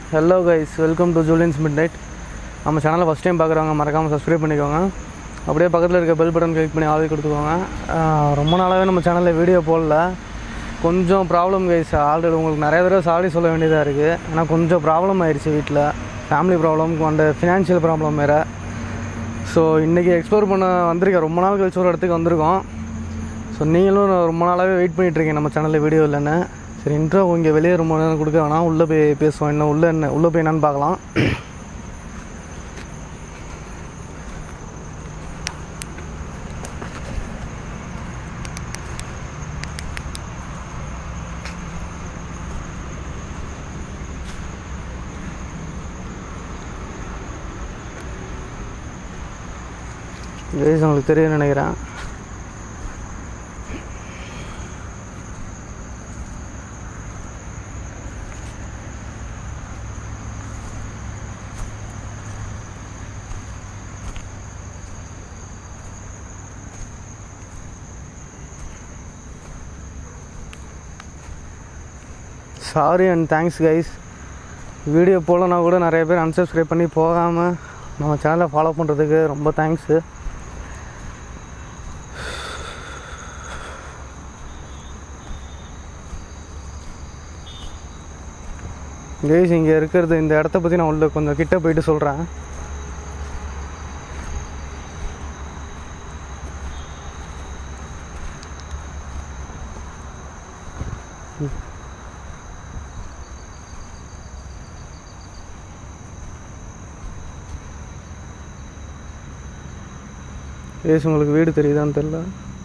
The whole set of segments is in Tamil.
Hello guys welcome to Julian's midnight நம்ம சேனலை ஃபஸ்ட் டைம் பார்க்குறவங்க மறக்காமல் சப்ஸ்கிரைப் பண்ணிக்கோங்க அப்படியே பக்கத்தில் இருக்க பெல் பட்டன் கிளிக் பண்ணி ஆதரவு கொடுத்துக்கோங்க ஆஹ் ரொம்ப நாளாகவே நம்ம சேனலில் வீடியோ போடல கொஞ்சம் ப்ராப்ளம் கைஸ் ஆல்ரெடி உங்களுக்கு நிறைய தடவை சாரி சொல்ல வேண்டியதாக இருக்குது ஏன்னா கொஞ்சம் ப்ராப்ளம் ஆயிடுச்சு வீட்டில் ஃபேமிலி ப்ராப்ளம் அந்த ஃபினான்ஷியல் ப்ராப்ளம் வேறு ஸோ இன்றைக்கி எக்ஸ்ப்ளோர் பண்ண வந்திருக்கேன் ரொம்ப நாள் கழிச்சு ஒரு இடத்துக்கு வந்திருக்கோம் ஸோ நீங்களும் ரொம்ப நாளாகவே வெயிட் பண்ணிகிட்ருக்கீங்க நம்ம சேனலில் வீடியோ இல்லைன்னு சரி இன்ட்ரோ இங்கே வெளியே ரொம்ப நேரம் கொடுக்க வேணாம் உள்ளே போய் பேசுவோம் என்ன உள்ளே என்ன உள்ளே போய் என்னன்னு பார்க்கலாம் கைஸ் உங்களுக்கு தெரியும்னு நினைக்கிறேன் sorry and thanks guys video போடலனா கூட நிறைய பேர் unsubscribe பண்ணி போகாமல் நம்ம சேனலை ஃபாலோ பண்ணுறதுக்கு ரொம்ப தேங்க்ஸு கைஸ் இங்கே இருக்கிறது இந்த இடத்த பற்றி நான் உள்ள கொஞ்சம் கிட்ட போயிட்டு சொல்கிறேன் கைஸ் உங்களுக்கு வீடு தெரியுதான்னு தெரில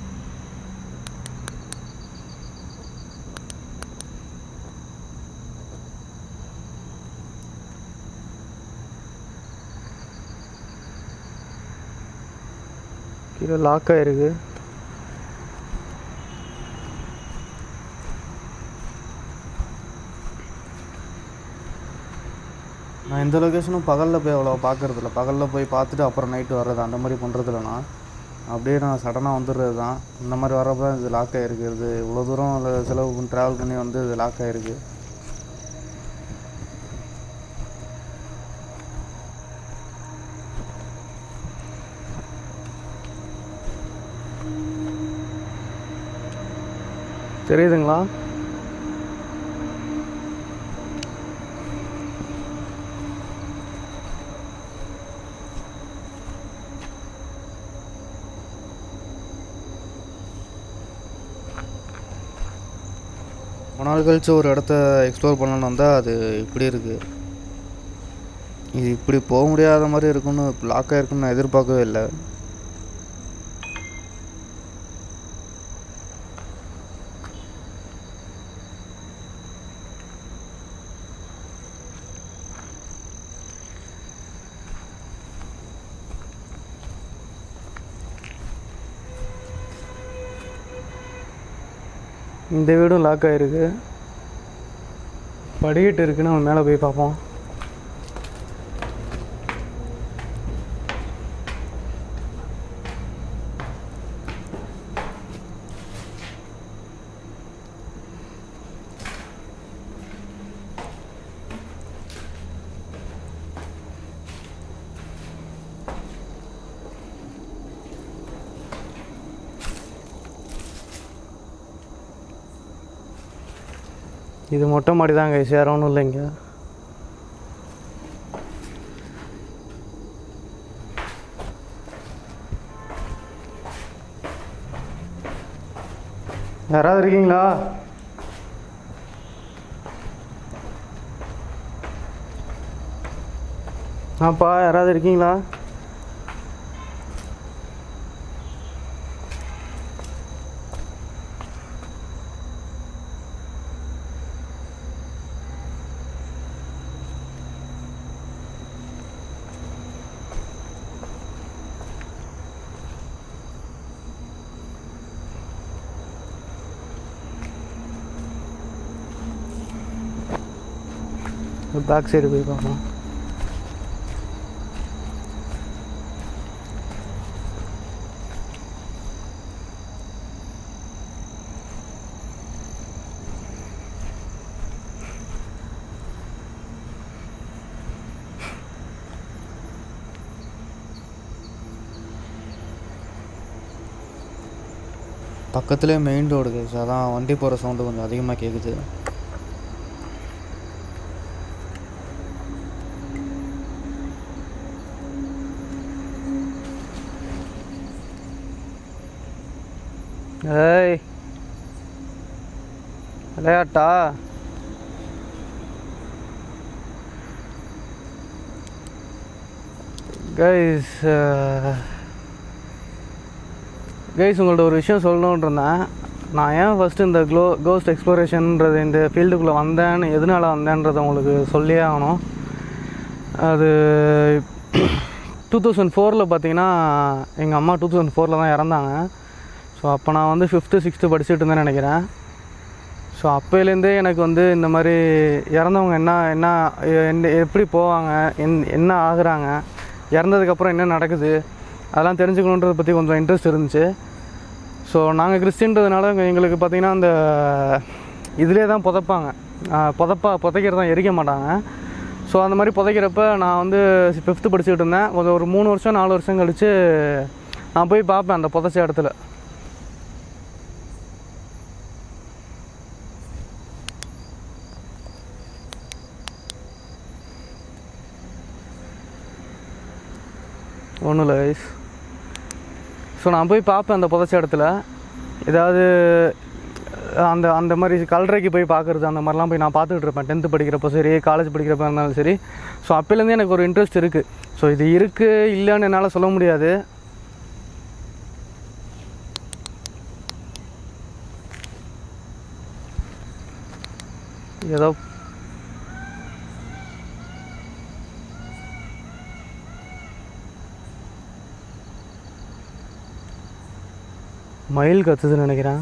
கீழே லாக் ஆயிருக்கு நான் இந்த லொக்கேஷனும் பகலில் போய் அவ்வளோ பார்க்கறதில்ல பகலில் போய் பார்த்துட்டு அப்புறம் நைட்டு வர்றது அந்த மாதிரி பண்ணுறதில்ல நான் அப்படியே நான் சடனாக வந்துடுறது தான் இந்த மாதிரி வரப்போ தான் இது லாக் ஆகிருக்கு இது இவ்வளோ தூரம் அதில் செலவு பண்ணி ட்ராவல் பண்ணி வந்து இது லாக் ஆகிருக்கு தெரியுதுங்களா ரொம்ப நாள் கழிச்சு ஒரு இடத்த எக்ஸ்ப்ளோர் பண்ணலான்னு வந்தால் அது இப்படி இருக்குது இது இப்படி போக முடியாத மாதிரி இருக்குன்னு லாக் ஆகிருக்குன்னு நான் எதிர்பார்க்கவே இல்லை இந்த வீடும் லாக் ஆகிருக்கு படிக்கட்டு இருக்குன்னு நம்ம மேலே போய் பார்ப்போம் இது மொட்டை மாடி தான் கைஸ் வேறு ஒன்றும் இல்லைங்க யாராவது இருக்கீங்களா ஆப்பா யாராவது இருக்கீங்களா பேக் சைடு போய் பார்ப்போம் பக்கத்துலேயே மெயின் ரோடு கைஸ் அதான் வண்டி போகிற சவுண்டு கொஞ்சம் அதிகமாக கேட்குது ஏய் விளையாட்டா கைஸ் கைஸ் உங்கள்ட்ட ஒரு விஷயம் சொல்லணுன்ட்டு இருந்தேன் நான் ஏன் ஃபஸ்ட்டு இந்த க்ளோ கோஸ்ட் எக்ஸ்ப்ளோரேஷன்ன்றது இந்த ஃபீல்டுக்குள்ளே வந்தேன்னு எதனால வந்தேன்றதை உங்களுக்கு சொல்லியே ஆகணும் அது டூ தௌசண்ட் ஃபோரில் பார்த்தீங்கன்னா எங்கள் அம்மா டூ தௌசண்ட் ஃபோரில் தான் இறந்தாங்க ஸோ அப்போ நான் வந்து ஃபிஃப்த்து சிக்ஸ்த்து படிச்சுட்டு இருந்தேன்னு நினைக்கிறேன் ஸோ அப்போலேருந்தே எனக்கு வந்து இந்த மாதிரி இறந்தவங்க என்ன என்ன என்ன எப்படி போவாங்க என் என்ன ஆகுறாங்க இறந்ததுக்கப்புறம் என்ன நடக்குது அதெல்லாம் தெரிஞ்சுக்கணுன்றதை பற்றி கொஞ்சம் இன்ட்ரெஸ்ட் இருந்துச்சு ஸோ நாங்கள் கிறிஸ்டின்றதுனால எங்களுக்கு பார்த்திங்கன்னா அந்த இதிலே தான் புதைப்பாங்க ஆஹ் புதைப்பா புதைக்கிறது தான் எரிக்க மாட்டாங்க ஸோ அந்த மாதிரி புதைக்கிறப்ப நான் வந்து ஃபிஃப்த்து படிச்சுக்கிட்டு இருந்தேன் கொஞ்சம் ஒரு மூணு வருஷம் நாலு வருஷம் கழித்து நான் போய் பார்ப்பேன் அந்த புதைச்ச இடத்துல ஒன்றும் இல்லை கைஸ் ஸோ நான் போய் பார்ப்பேன் அந்த புதைச்ச இடத்துல ஏதாவது அந்த அந்த மாதிரி கல்றைக்கு போய் பார்க்குறது அந்த மாதிரிலாம் போய் நான் பார்த்துக்கிட்டு இருப்பேன் டென்த்து படிக்கிறப்போ சரி காலேஜ் படிக்கிறப்ப இருந்தாலும் சரி ஸோ அப்போலேருந்தே எனக்கு ஒரு இன்ட்ரெஸ்ட் இருக்குது ஸோ இது இருக்குது இல்லைன்னு என்னால் சொல்ல முடியாது ஏதோ மயில் கத்துதுன்னு நினைக்கிறேன்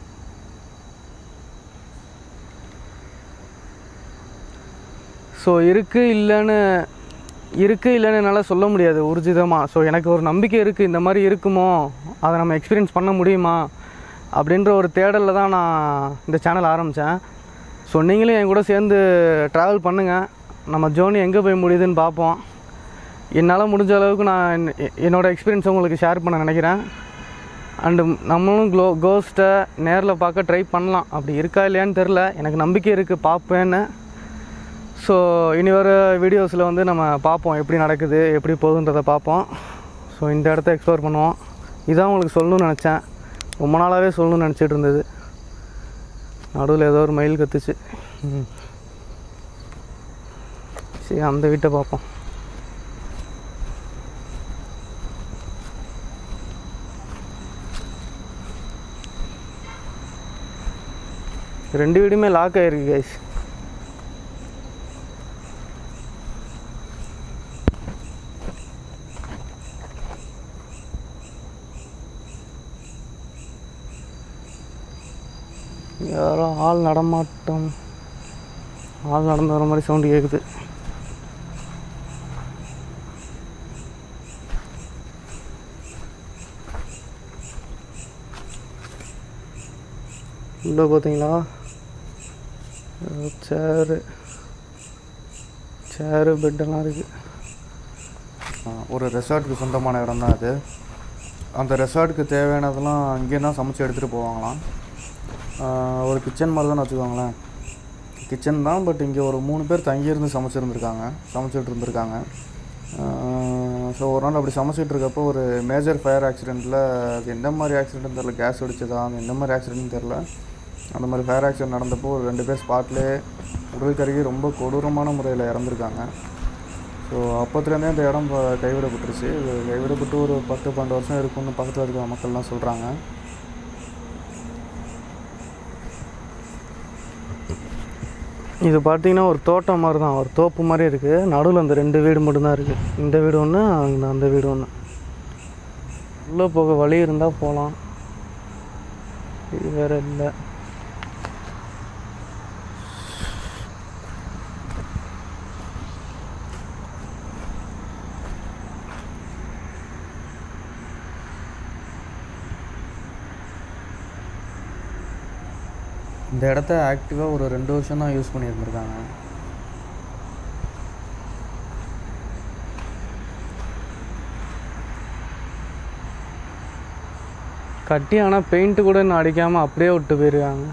ஸோ இருக்குது இல்லைன்னு இருக்குது இல்லைன்னு என்னால் சொல்ல முடியாது ஊர்ஜிதமாக ஸோ எனக்கு ஒரு நம்பிக்கை இருக்குது இந்த மாதிரி இருக்குமோ அதை நம்ம எக்ஸ்பீரியன்ஸ் பண்ண முடியுமா அப்படின்ற ஒரு தேடலில் தான் நான் இந்த சேனல் ஆரம்பித்தேன் ஸோ நீங்களும் என் கூட சேர்ந்து ட்ராவல் பண்ணுங்கள் நம்ம ஜோனி எங்கே போய் முடியுதுன்னு பார்ப்போம் என்னால் முடிஞ்ச அளவுக்கு நான் என்- என்னோட எக்ஸ்பீரியன்ஸ் உங்களுக்கு ஷேர் பண்ண நினைக்கிறேன் அண்டு நம்மளும் க்ளோ கோஸ்ட்டை நேரில் பார்க்க ட்ரை பண்ணலாம் அப்படி இருக்கா இல்லையான்னு தெரில எனக்கு நம்பிக்கை இருக்குது பார்ப்பேன்னு ஸோ இனி வர வீடியோஸில் வந்து நம்ம பார்ப்போம் எப்படி நடக்குது எப்படி போகுதுன்றதை பார்ப்போம் ஸோ இந்த இடத்த எக்ஸ்ப்ளோர் பண்ணுவோம் இதான் உங்களுக்கு சொல்லணும்னு நினச்சேன் ரொம்ப நாளாகவே சொல்லணும்னு நினச்சிட்டு இருந்தது நடுவில் ஏதோ ஒரு மயில் கத்துச்சு ம். சரி அந்த வீட்டை பார்ப்போம் ரெண்டு வீடுமே லாக் ஆயிருக்கு கைஸ் யாரோ ஆள் நடமாட்டம் ஆள் நடந்து வர மாதிரி சவுண்டு கேட்குது உள்ளே பார்த்தீங்களா சேரு சேரு பெட்டெல்லாம் இருக்குது ஒரு ரெசார்ட்டுக்கு சொந்தமான இடம் தான் அது அந்த ரெசார்ட்டுக்கு தேவையானதெல்லாம் அங்கேயே தான் சமைச்சு எடுத்துகிட்டு போவாங்களாம் ஆஹ் ஒரு கிச்சன் மாதிரி தான் வச்சுக்கோங்களேன் கிச்சன் தான் பட் இங்கே ஒரு மூணு பேர் தங்கியிருந்து சமைச்சிருந்துருக்காங்க சமைச்சிட்டு இருந்திருக்காங்க ஸோ ஒரு நாள் அப்படி சமைச்சிட்டு இருக்கப்போ ஒரு மேஜர் ஃபயர் ஆக்சிடெண்ட்டில் அது எந்த மாதிரி ஆக்சிடென்ட் தெரில கேஸ் வெடிச்சதா அது எந்த மாதிரி ஆக்சிடென்ட் தெரில அந்த மாதிரி ஃபயர் ஆக்சிடென்ட் நடந்தப்போ ஒரு ரெண்டு பேர் ஸ்பாட்லேயே உடல் கருகி ரொம்ப கொடூரமான முறையில் இறந்துருக்காங்க ஸோ அப்போத்துலேருந்தே இந்த இடம் இப்போ கைவிடப்பட்டுருச்சு இது கைவிடப்பட்டு ஒரு பத்து பன்னெண்டு வருஷம் இருக்கும்னு பக்கத்தில் இருக்கிற மக்கள்லாம் சொல்கிறாங்க இது பார்த்தீங்கன்னா ஒரு தோட்டம் மாதிரி தான் ஒரு தோப்பு மாதிரி இருக்குது நடுவில் அந்த ரெண்டு வீடு மட்டும்தான் இருக்குது இந்த வீடு ஒன்று அந்த அந்த வீடு ஒன்று உள்ளே போக வழி இருந்தால் போகலாம் இது வேறு இல்லை இந்த இடத்த ஆக்டிவாக ஒரு ரெண்டு வருஷம் தான் யூஸ் பண்ணியிருந்திருக்காங்க கட்டி ஆனால் பெயிண்ட்டு கூட இன்னும் அடிக்காமல் அப்படியே விட்டு போயிருக்காங்க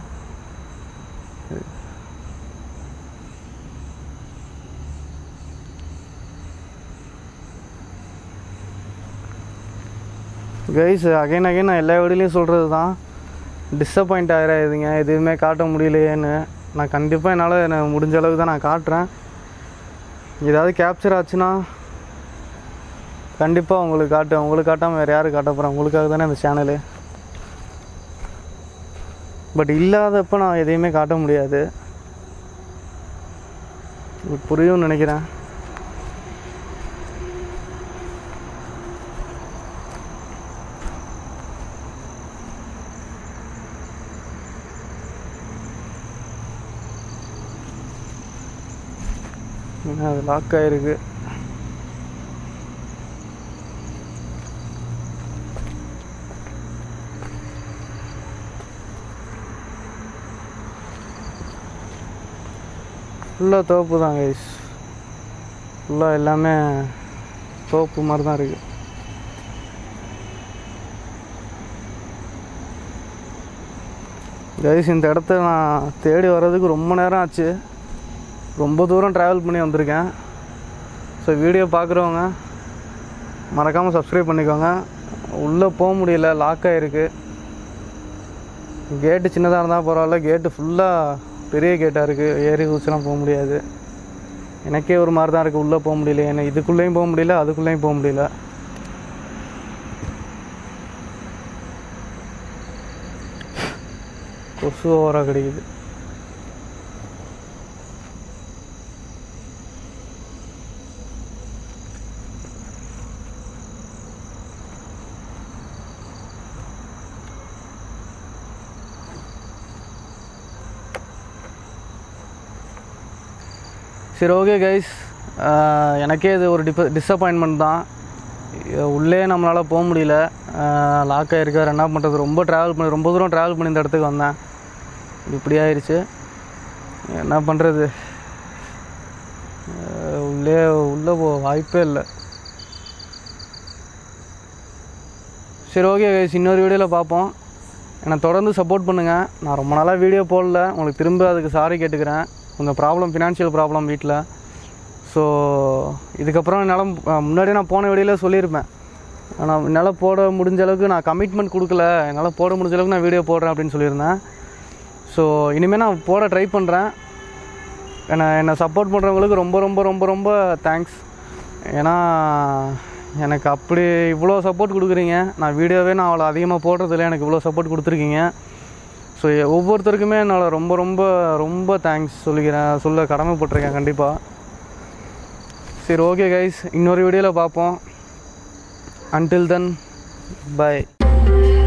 கைஸ் அகைன் அகைன் நான் எல்லா வீடியோலையும் சொல்கிறது தான் டிஸப்பாயிண்ட் ஆகிடாதுங்க எதுவுமே காட்ட முடியலையேன்னு நான் கண்டிப்பாக என்னால் நான் முடிஞ்ச அளவுக்கு தான் நான் காட்டுறேன் ஏதாவது கேப்சர் ஆச்சுன்னா கண்டிப்பாக உங்களுக்கு காட்டுவேன் உங்களுக்கு காட்டாமல் வேறு யார் காட்ட போகிறேன் உங்களுக்காக தானே இந்த சேனலு பட் இல்லாதப்போ நான் எதையுமே காட்ட முடியாது உங்களுக்கு புரியும்னு நினைக்கிறேன் ஏன்னா அது லாக் ஆகிருக்கு ஃபுல்லாக தோப்பு தான் கைஸ் ஃபுல்லாக எல்லாமே தோப்பு மாதிரி தான் இருக்குது கைஸ் இந்த இடத்த நான் தேடி வர்றதுக்கு ரொம்ப நேரம் ஆச்சு ரொம்ப தூரம் ட்ராவல் பண்ணி வந்திருக்கேன் ஸோ வீடியோ பார்க்குறவங்க மறக்காமல் சப்ஸ்கிரைப் பண்ணிக்கோங்க உள்ளே போக முடியல லாக் ஆகிருக்கு கேட்டு சின்னதாக இருந்தால் பரவாயில்ல கேட்டு ஃபுல்லாக பெரிய கேட்டாக இருக்குது ஏறி குதிச்செல்லாம் போக முடியாது எனக்கே ஒரு மாதிரி தான் இருக்குது உள்ளே போக முடியல ஏன்னா இதுக்குள்ளேயும் போக முடியல அதுக்குள்ளேயும் போக முடியல கொசு ஓவராக கிடைக்குது சரி ஓகே கைஸ் எனக்கே இது ஒரு டிப்ப டிஸப்பாயின்மெண்ட் தான் இ- உள்ளே நம்மளால் போக முடியல லாக் ஆகிருக்கார் என்ன பண்ணுறது ரொம்ப ட்ராவல் பண்ணி ரொம்ப தூரம் ட்ராவல் பண்ணி இந்த இடத்துக்கு வந்தேன் இப்படி ஆயிடுச்சு என்ன பண்ணுறது உள்ளே உள்ளே போ வாய்ப்பே இல்லை சரி ஓகே கைஸ் இன்னொரு வீடியோவில் பார்ப்போம் என்னை தொடர்ந்து சப்போர்ட் பண்ணுங்கள் நான் ரொம்ப நாளாக வீடியோ போடல உங்களுக்கு திரும்ப அதுக்கு சாரி கேட்டுக்கிறேன் கொஞ்சம் ப்ராப்ளம் ஃபினான்ஷியல் ப்ராப்ளம் வீட்டில் ஸோ இதுக்கப்புறம் என்னால் முன்னாடியே நான் போன வீடியோவில் சொல்லியிருப்பேன் ஆனால் என்னால் போட முடிஞ்ச அளவுக்கு நான் கமிட்மெண்ட் கொடுக்கல என்னால் போட முடிஞ்ச அளவுக்கு நான் வீடியோ போடுறேன் அப்படின்னு சொல்லியிருந்தேன் ஸோ இனிமேல் நான் போட ட்ரை பண்ணுறேன் என்னை என்னை சப்போர்ட் பண்ணுறவங்களுக்கு ரொம்ப ரொம்ப ரொம்ப ரொம்ப தேங்க்ஸ் ஏன்னா எனக்கு அப்படி இவ்வளோ சப்போர்ட் கொடுக்குறீங்க நான் வீடியோவே நான் அவ்வளோ அதிகமாக போடுறதில்ல எனக்கு இவ்வளோ சப்போர்ட் கொடுத்துருக்கீங்க ஸோ ஒவ்வொருத்தருக்குமே என்னால் ரொம்ப ரொம்ப ரொம்ப தேங்க்ஸ் சொல்லிக்கிறேன் சொல்ல கடமைப்பட்டிருக்கேன் கண்டிப்பாக சரி ஓகே கைஸ் இன்னொரு வீடியோவில் பார்ப்போம் அன்டில் தென் பை